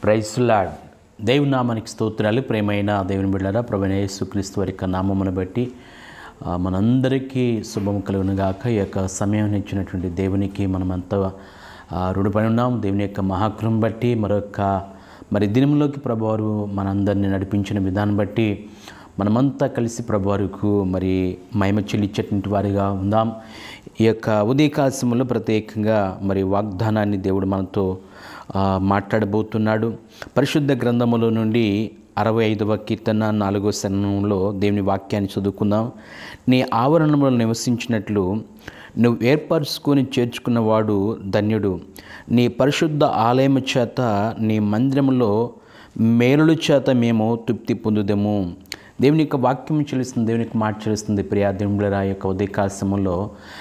praise lord దేవుని నామానికి స్తోత్రాలు ప్రేమైన దేవుని బిడ్డరా ప్రభువైన యేసుక్రీస్తు వారి యొక్క నామమును బట్టి ఆ, మనందరికీ శుభము కలుగును గాక ఈ యొక్క సమయం ఇచ్చినటువంటి దేవునికి మనమంతా ఆ, రుణపడి ఉన్నాం దేవుని యొక్క మహాకృం బట్టి మరొక మరి దినంలోకి ప్రభువారు మనందరినీ నడిపించిన విధానం బట్టి మనమంతా కలిసి ప్రభువారికి మరి మహిమ చెల్లించేటువంటి వారిగా ఉందాం ఈ యొక్క ఉదయకాశంలో ప్రత్యేకంగా మరి వాగ్దానాన్ని దేవుడు మనతో ఆ, మాట్లాడబోతున్నాడు పరిశుద్ధ గ్రంథములో నుండి అరవై ఐదవ కీర్తన నాలుగో శరణంలో దేవుని వాక్యాన్ని చదువుకుందాం నీ ఆవరణంలో నివసించినట్లు నువ్వు ఏర్పరచుకొని చేర్చుకున్నవాడు ధన్యుడు నీ పరిశుద్ధ ఆలయము చేత నీ మందిరములో మేలుల చేత మేము తృప్తి పొందుదము దేవుని యొక్క వాక్యం చెల్లిస్తుంది దేవుని యొక్క మాట చెల్లిస్తుంది ప్రియా దేవుళ్ళ యొక్క ఉదయకాశములో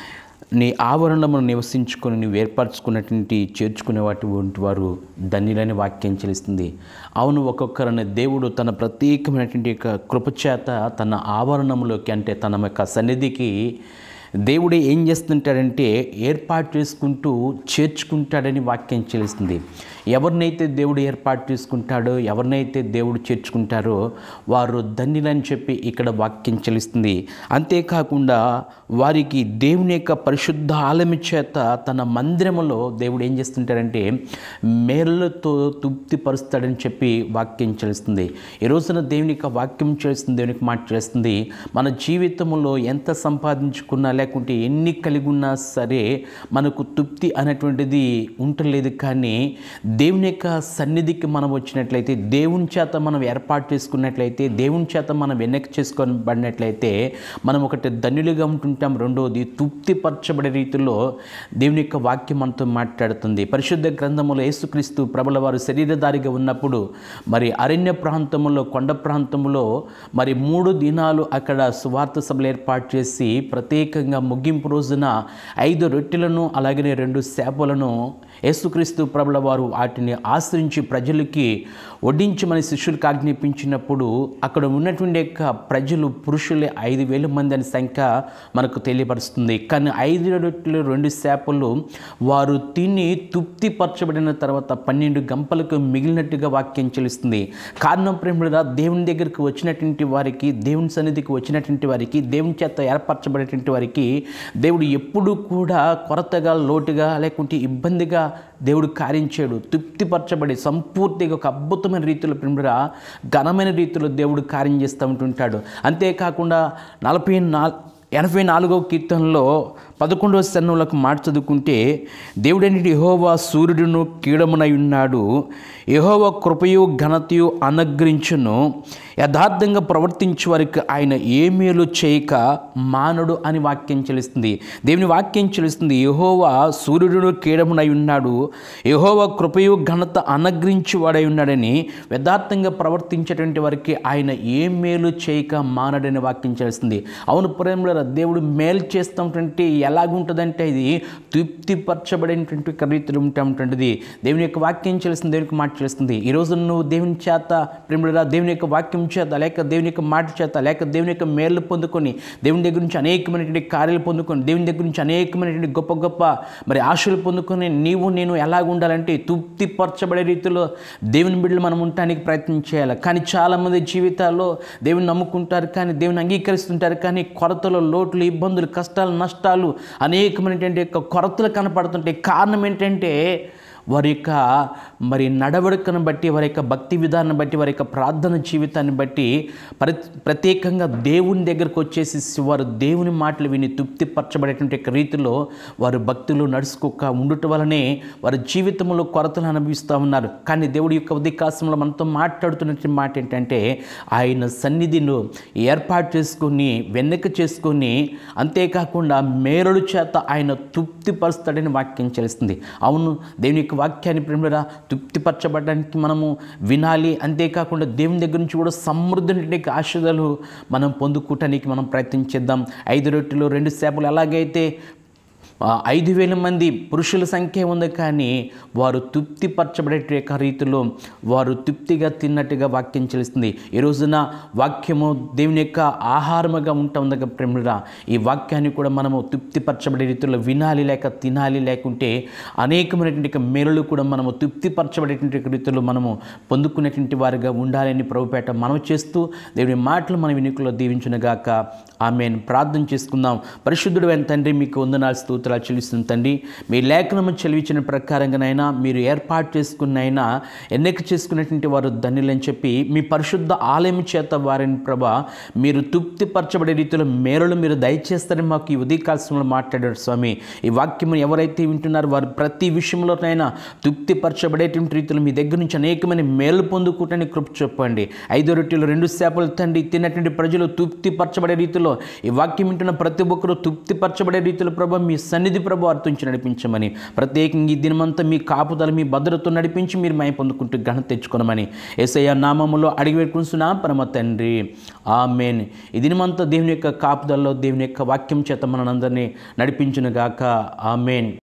నీ ఆవరణమును నివసించుకొని నువ్వు ఏర్పరచుకున్నటువంటి చేర్చుకునే వాటి వారు ధన్యులని వాక్యం చెల్లిస్తుంది అవును ఒక్కొక్కరిని దేవుడు తన ప్రత్యేకమైనటువంటి యొక్క కృపచేత తన ఆవరణములోకి అంటే తన యొక్క సన్నిధికి దేవుడు ఏం చేస్తుంటాడంటే ఏర్పాటు చేసుకుంటూ చేర్చుకుంటాడని వాక్యం చెల్లిస్తుంది ఎవరినైతే దేవుడు ఏర్పాటు చేసుకుంటాడో ఎవరినైతే దేవుడు చేర్చుకుంటారో వారు ధన్యులని చెప్పి ఇక్కడ వాక్యం చెల్లిస్తుంది అంతేకాకుండా వారికి దేవుని యొక్క పరిశుద్ధ ఆలమి చేత తన మందిరములో దేవుడు ఏం చేస్తుంటాడంటే మేలులతో తృప్తిపరుస్తాడని చెప్పి వాక్యం చెల్లిస్తుంది ఈ రోజున దేవుని యొక్క వాక్యం చేస్తుంది దేవునికి మాట చేస్తుంది మన జీవితంలో ఎంత సంపాదించుకున్నా లేకుంటే ఎన్ని కలిగి ఉన్నా సరే మనకు తృప్తి అనేటువంటిది ఉండలేదు కానీ దేవుని యొక్క సన్నిధికి మనం వచ్చినట్లయితే దేవుని చేత మనం ఏర్పాటు చేసుకున్నట్లయితే దేవుని చేత మనం వెనక్కి చేసుకోబడినట్లయితే మనం ఒకటి ధన్యులుగా ఉంటుంటాం రెండోది తృప్తిపరచబడే రీతిలో దేవుని యొక్క వాక్యం మనతో మాట్లాడుతుంది పరిశుద్ధ గ్రంథములో యేసుక్రీస్తు ప్రభుల వారు శరీరధారిగా ఉన్నప్పుడు మరి అరణ్య ప్రాంతంలో కొండ ప్రాంతంలో మరి మూడు దినాలు అక్కడ సువార్త సభలు ఏర్పాటు చేసి ప్రత్యేకంగా ముగింపు రోజున ఐదు రొట్టెలను అలాగనే రెండు చేపలను యేసుక్రీస్తు ప్రభుల వారు వాటిని ఆశ్రయించి ప్రజలకి వడ్డించమని శిష్యులకు ఆజ్ఞాపించినప్పుడు అక్కడ ఉన్నటువంటి యొక్క ప్రజలు పురుషులే ఐదు వేల మంది అనే సంఖ్య మనకు తెలియపరుస్తుంది కానీ ఐదు రొట్టెలు రెండు చేపలు వారు తిని తృప్తిపరచబడిన తర్వాత పన్నెండు గంపలకు మిగిలినట్టుగా వాక్యం చెల్లిస్తుంది కారణం ప్రేమగా దేవుని దగ్గరికి వచ్చినటువంటి వారికి దేవుని సన్నిధికి వచ్చినటువంటి వారికి దేవుని చేత ఏర్పరచబడేటువంటి వారికి దేవుడు ఎప్పుడూ కూడా కొరతగా లోటుగా లేకుంటే ఇబ్బందిగా దేవుడు కార్యం చేయడు తృప్తిపరచబడి సంపూర్తిగా ఒక అద్భుతమైన రీతిలో ప్రేమగా ఘనమైన రీతిలో దేవుడు కార్యం చేస్తూ ఉంటుంటాడు అంతేకాకుండా నలభై నాల్ ఎనభై నాలుగవ కీర్తనలో పదకొండవ శరణంలోకి మాట చదువుకుంటే దేవుడని యహోవా సూర్యుడును కీడమునై ఉన్నాడు యహోవా కృపయు ఘనతయు అనుగ్రహించును యథార్థంగా ప్రవర్తించే వారికి ఆయన ఏ మేలు చేయక మానడు అని వాక్యం చెల్లిస్తుంది దేవుని వాక్యం చెల్లిస్తుంది యహోవా సూర్యుడును కీడమునై ఉన్నాడు యహోవా కృపయు ఘనత అనుగ్రహించేవాడై ఉన్నాడని యథార్థంగా ప్రవర్తించేటువంటి వారికి ఆయన ఏ మేలు చేయక మానడని వాక్యం చేస్తుంది అవును ప్రేమల దేవుడు మేలు చేస్తున్నటువంటి ఎలాగుంటుందంటే ఇది తృప్తిపరచబడినటువంటి ఒక రీతిలో ఉంటుంటుంది దేవుని యొక్క వాక్యం చేస్తుంది దేవునికి మాట చేస్తుంది ఈరోజు నువ్వు దేవుని చేత ప్రేమల దేవుని యొక్క వాక్యం చేత లేక దేవుని యొక్క మాట చేత లేక దేవుని యొక్క మేలు పొందుకొని దేవుని దగ్గర నుంచి అనేకమైనటువంటి కార్యాలు పొందుకొని దేవుని దగ్గర నుంచి అనేకమైనటువంటి గొప్ప గొప్ప మరి ఆశలు పొందుకొని నీవు నేను ఎలాగ ఉండాలంటే తృప్తిపరచబడే రీతిలో దేవుని బిడ్డలు మనం ఉండటానికి ప్రయత్నం చేయాలి కానీ చాలామంది జీవితాల్లో దేవుని నమ్ముకుంటారు కానీ దేవుని అంగీకరిస్తుంటారు కానీ కొరతలు లోట్లు ఇబ్బందులు కష్టాలు నష్టాలు అనేకమైనటువంటి యొక్క కొరతలు కనపడుతుంటాయి కారణం ఏంటంటే వారి యొక్క మరి నడవడికను బట్టి వారి యొక్క భక్తి విధానం బట్టి వారి యొక్క ప్రార్థన జీవితాన్ని బట్టి ప్ర ప్రత్యేకంగా దేవుని దగ్గరకు వచ్చేసి వారు దేవుని మాటలు విని తృప్తిపరచబడేటువంటి యొక్క రీతిలో వారు భక్తులు నడుచుకోక ఉండటం వలనే వారి జీవితంలో కొరతలు అనుభవిస్తూ ఉన్నారు కానీ దేవుడి యొక్క ఉదయకాశంలో మనతో మాట్లాడుతున్న మాట ఏంటంటే ఆయన సన్నిధిను ఏర్పాటు చేసుకొని వెన్నెక చేసుకొని అంతేకాకుండా మేరుడు చేత ఆయన తృప్తిపరుస్తాడని వాక్యం చెల్లిస్తుంది అవును దేవుని యొక్క వాక్యాన్ని ప్రేమరా తృప్తిపరచబడడానికి మనము వినాలి అంతేకాకుండా దేవుని దగ్గర నుంచి కూడా సమృద్ధి ఆశీర్వాదాలు మనం పొందుకోవటానికి మనం ప్రయత్నం చేద్దాం ఐదు రొట్టెలు రెండు చేపలు ఎలాగైతే ఆ, ఐదు వేల మంది పురుషుల సంఖ్య ఉంది కానీ వారు తృప్తిపరచబడే యొక్క రీతిలో వారు తృప్తిగా తిన్నట్టుగా వాక్యం చెల్లిస్తుంది ఈ రోజున వాక్యము దేవుని యొక్క ఆహారముగా ఉంటుందగా ప్రేమరా ఈ వాక్యాన్ని కూడా మనము తృప్తిపరచబడే రీతిలో వినాలి లేక తినాలి లేకుంటే అనేకమైనటువంటి యొక్క మేలులు కూడా మనము తృప్తిపరచబడేటువంటి యొక్క రీతిలో మనము పొందుకునేటువంటి వారిగా ఉండాలని ప్రభుపేట మనం చేస్తూ దేవుని మాటలు మన వినికులో దీవించునుగాక ఆమె ప్రార్థన చేసుకుందాం పరిశుద్ధుడు అయిన తండ్రి మీకు వందనాలు స్తోత్రాలు చెల్లిస్తుంది తండ్రి మీ లేఖనము చెల్లించిన ప్రకారంగానైనా మీరు ఏర్పాటు చేసుకున్నైనా ఎన్నిక చేసుకున్నటువంటి వారు ధన్యులని చెప్పి మీ పరిశుద్ధ ఆలయం చేత వారిని ప్రభ మీరు తృప్తిపరచబడే రీతిలో మేరలు మీరు దయచేస్తారని మాకు ఈ ఉదయకాల సమయంలో మాట్లాడారు స్వామి ఈ వాక్యము ఎవరైతే వింటున్నారో వారు ప్రతి విషయంలోనైనా తృప్తిపరచబడేటువంటి రీతిలో మీ దగ్గర నుంచి అనేకమైన మేలు పొందుకుంటానికి కృప చెప్పండి ఐదో రొట్టెలు రెండు చేపలు తండ్రి తిన్నటువంటి ప్రజలు తృప్తిపరచబడే రీతిలో ఈ వాక్యం వింటున్న ప్రతి ఒక్కరూ తృప్తిపరచబడే రీతిలో ప్రభా మీ సన్నిధి ప్రభు అర్థించి నడిపించమని ప్రత్యేకంగా ఈ దినమంతా మీ కాపుదల మీ భద్రత నడిపించి మీరు మై పొందుకుంటూ ఘనత తెచ్చుకోనమని ఏసయ్య నామములో అడిగి పెట్టుకుంటున్నా పరమ తండ్రి ఆమెన్ ఈ దినమంతా దేవుని యొక్క కాపుదలలో దేవుని యొక్క వాక్యం చేత మనందరినీ నడిపించునుగాక ఆమెన్